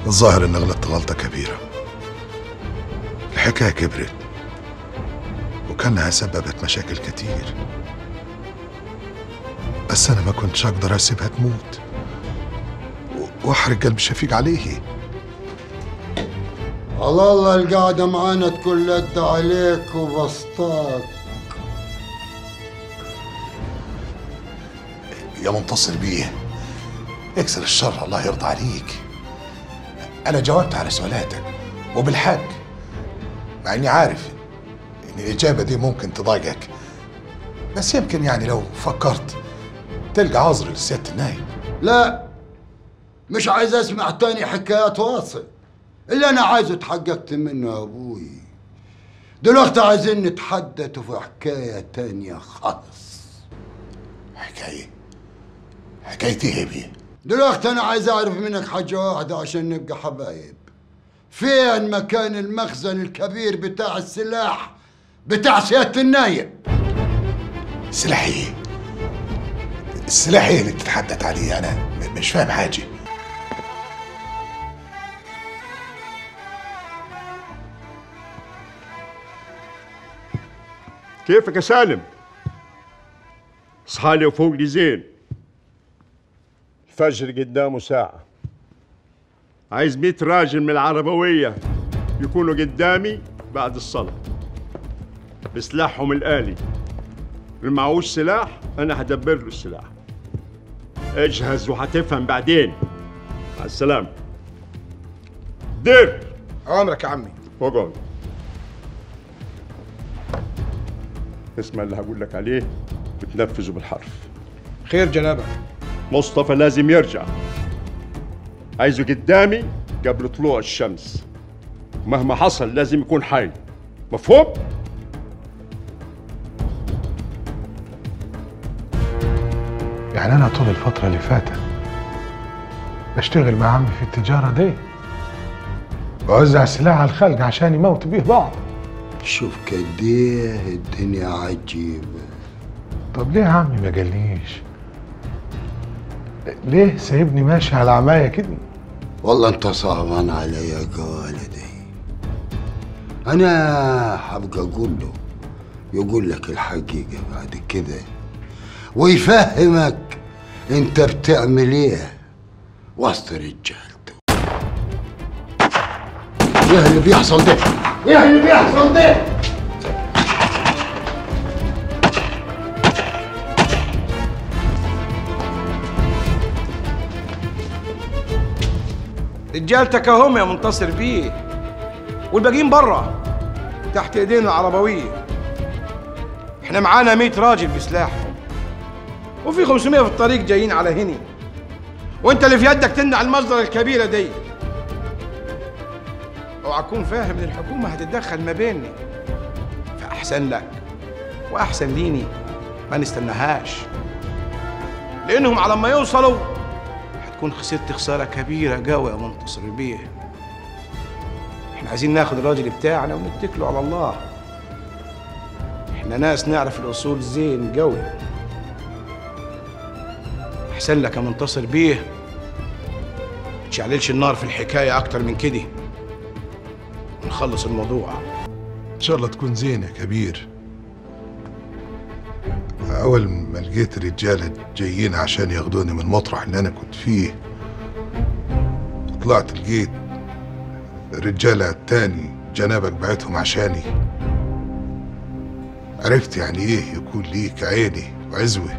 الظاهر اني غلطت غلطة كبيرة الحكاية كبرت وكانها سببت مشاكل كتير بس انا ما كنتش اقدر اسيبها تموت و- واحرق قلب شفيق عليه على الله القعدة معانا تكون لد عليك وبسطاك يا منتصر بيه اكسر الشر الله يرضى عليك انا جاوبت على سؤالاتك وبالحق مع اني عارف ان الاجابه دي ممكن تضايقك بس يمكن يعني لو فكرت تلقى عذر لسياده النايب لا مش عايز اسمع تاني حكايات واصل اللي انا عايزه اتحققت منه يا ابوي دلوقتي عايزين نتحدثوا في حكاية تانية خالص حكايه حكايتي ايه بيه دلوقتي انا عايز اعرف منك حاجة واحدة عشان نبقى حبايب فين مكان المخزن الكبير بتاع السلاح بتاع سيادة النايب السلاح ايه السلاح ايه اللي بتتحدث عليه انا م- مش فاهم حاجه كيفك يا سالم؟ اصحالي وفوق لي زين الفجر قدامه ساعة عايز مية راجل من العربوية يكونوا قدامي بعد الصلاة بسلاحهم الآلي اللي معهوش سلاح أنا هدبر له السلاح اجهز وهتفهم بعدين مع السلامة دير عمرك يا عمي وقعد اسمع اللي هقول لك عليه وتنفذه بالحرف خير جنابك مصطفى لازم يرجع عايزه قدامي قبل طلوع الشمس مهما حصل لازم يكون حي مفهوم؟ يعني أنا طول الفترة اللي فاتت بشتغل مع عمي في التجارة دي بوزع سلاح على الخلق عشان يموتوا بيه بعض شوف كديه الدنيا عجيبة طب ليه عمي ما قاليش ليه سايبني ماشي على عماية كده والله انت صعبان عليا يا والدي انا حبقى اقول له يقول لك الحقيقة بعد كده ويفهمك انت بتعمل ايه وسط رجالته ايه اللي بيحصل ده ايه اللي بيحصل ده رجالتك هم يا منتصر بيه والباقيين برا تحت ايدينا العربويه احنا معانا 100 راجل بسلاحهم وفي 500 في الطريق جايين على هني وانت اللي في يدك تمنع المصدر الكبيره دي اوعى تكون فاهم ان الحكومه هتتدخل ما بيننا فاحسن لك واحسن ليني ما نستناهاش لانهم على ما يوصلوا هتكون خسرت خساره كبيره قوي يا منتصر بيه احنا عايزين ناخد الراجل بتاعنا ونتكلوا على الله احنا ناس نعرف الاصول زين قوي احسن لك يا منتصر بيه تشعللش النار في الحكايه اكتر من كده ونخلص الموضوع ان شاء الله تكون زين يا كبير اول ما لقيت الرجاله جايين عشان ياخدوني من المطرح اللي انا كنت فيه طلعت لقيت الرجاله التاني جنابك بعتهم عشاني عرفت يعني ايه يكون ليك عيني وعزوه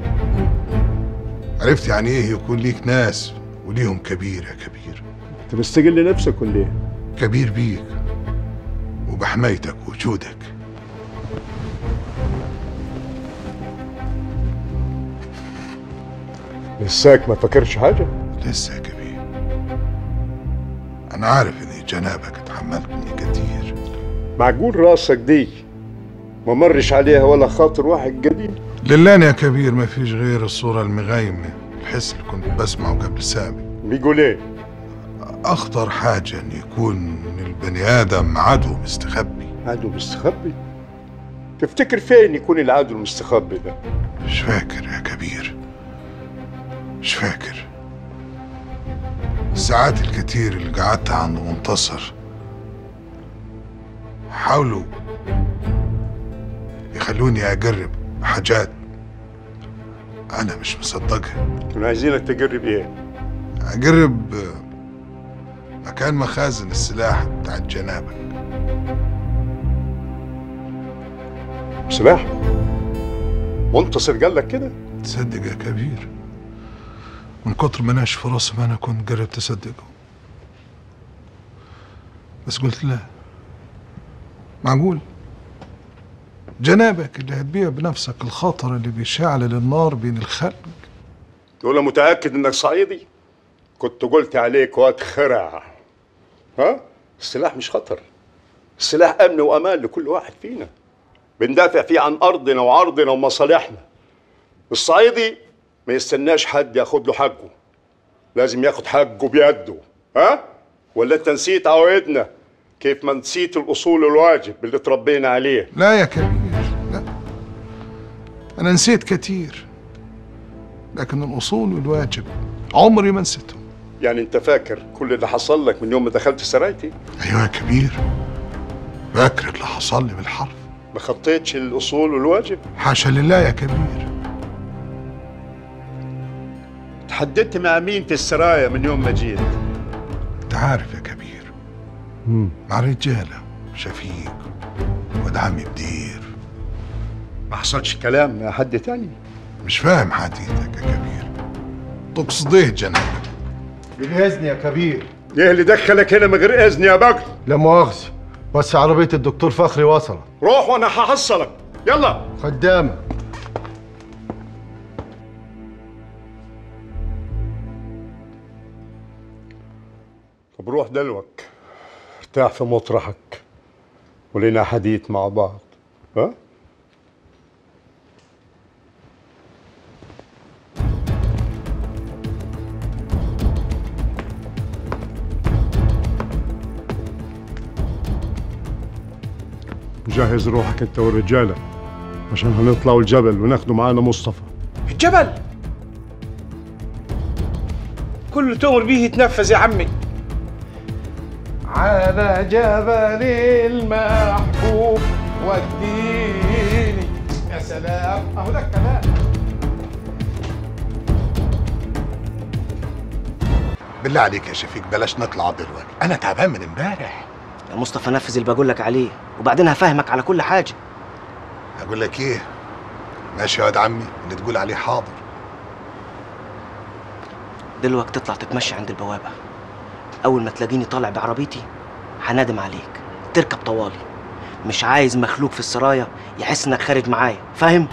عرفت يعني ايه يكون ليك ناس وليهم كبير يا كبير انت مستقل نفسك ولا ايه؟ كبير بيك وبحمايتك ووجودك لساك ما فكرش حاجة؟ لسه يا كبير انا عارف ان جنابك اتحملتني كتير معقول راسك دي ما مرش عليها ولا خاطر واحد قديم لله يا كبير ما فيش غير الصورة المغايمة الحس اللي كنت بسمعه قبل سامي بيقول ايه؟ أخطر حاجة إن يكون البني آدم عدو مستخبي عدو مستخبي تفتكر فين يكون العدو المستخبي ده؟ مش فاكر يا كبير مش فاكر الساعات الكتير اللي قعدتها عند منتصر حاولوا يخلوني أجرب حاجات أنا مش مصدقها كانوا عايزينك تجرب ايه؟ أجرب آه، مكان مخازن السلاح بتاعت جنابك سلاح منتصر قال لك كده؟ تصدق يا كبير من كتر ما ناش في راسي ما أنا كنت قربت أصدقه بس قلت لا معقول جنابك اللي هتبيع بنفسك الخطر اللي بيشعل النار بين الخلق تقول أنا متأكد إنك صعيدي؟ كنت قلت عليك واد خرع ها؟ السلاح مش خطر السلاح أمن وأمان لكل واحد فينا بندافع فيه عن أرضنا وعرضنا ومصالحنا الصعيدي ما يستناش حد ياخد له حقه لازم ياخد حقه بيده ها؟ ولا أنت نسيت عوايدنا كيف ما نسيت الأصول والواجب اللي تربينا عليه لا يا كبير لا أنا نسيت كتير لكن الأصول والواجب عمري ما نسيتهم يعني أنت فاكر كل اللي حصل لك من يوم ما دخلت سرايتي أيوة يا كبير فاكر اللي حصل لي بالحرف ما خطيتش الأصول والواجب حاشا لله يا كبير تحددت مع مين في السرايا من يوم ما جيت أنت عارف يا كبير مع رجالة شفيق واد عمي بدير ما حصلش كلام مع حد تاني مش فاهم حديثك يا كبير تقصد ايه جنابك بالإذن يا كبير ايه اللي دخلك هنا من غير اذن يا بقر لا مؤاخذة بس عربية الدكتور فخري وصلت روح وانا هحصلك يلا خدامة طب روح دلوك ارتاح في مطرحك ولنا حديث مع بعض ها جهز روحك انت والرجاله عشان هنطلعوا الجبل وناخدوا معانا مصطفى الجبل كل اللي تؤمر به يتنفذ يا عمي على جبل المحبوب وديني يا سلام اهو ده الكلام بالله عليك يا شفيق بلاش نطلع دلوقتي انا تعبان من امبارح يا مصطفى نفذ اللي بقول لك عليه وبعدين هفهمك على كل حاجه اقول لك ايه ماشي يا واد عمي اللي تقول عليه حاضر دلوقتي تطلع تتمشى عند البوابه اول ما تلاقيني طالع بعربيتي هنادم عليك تركب طوالي مش عايز مخلوق في السرايا يحس انك خارج معايا فاهم